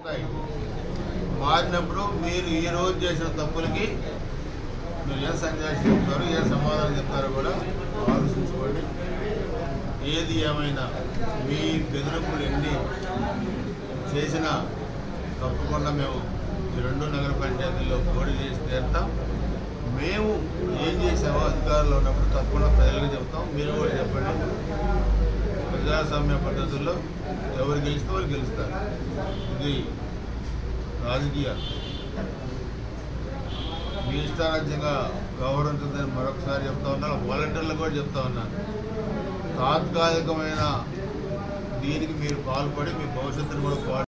ఉంటాయి. మారినప్పుడు మీరు ఈ రోజు చేసిన తప్పులకి మీరు ఏ సందేశం చెప్తారు ఏ సమాధానం చెప్తారో కూడా ఆలోచించుకోండి ఏది ఏమైనా మీ బెదిరింపులు ఎన్ని చేసినా తప్పకుండా మేము ఈ రెండు నగర పంచాయతీల్లో పోటీ చేసి తీరుతాం మేము ఏం చేసామో అధికారంలో ఉన్నప్పుడు తప్పకుండా ప్రజలకు చెప్తాం మీరు కూడా చెప్పండి ప్రజాస్వామ్య పద్ధతుల్లో ఎవరు గెలిస్తే వాళ్ళు గెలుస్తారు ఇది రాజకీయాలు మీ ఇష్టారాజ్యంగా గౌరవించదని మరొకసారి చెప్తా ఉన్నాను వాలంటీర్లు కూడా చెప్తా ఉన్నాను తాత్కాలికమైన దీనికి మీరు పాల్పడి మీ భవిష్యత్తును కూడా పాడు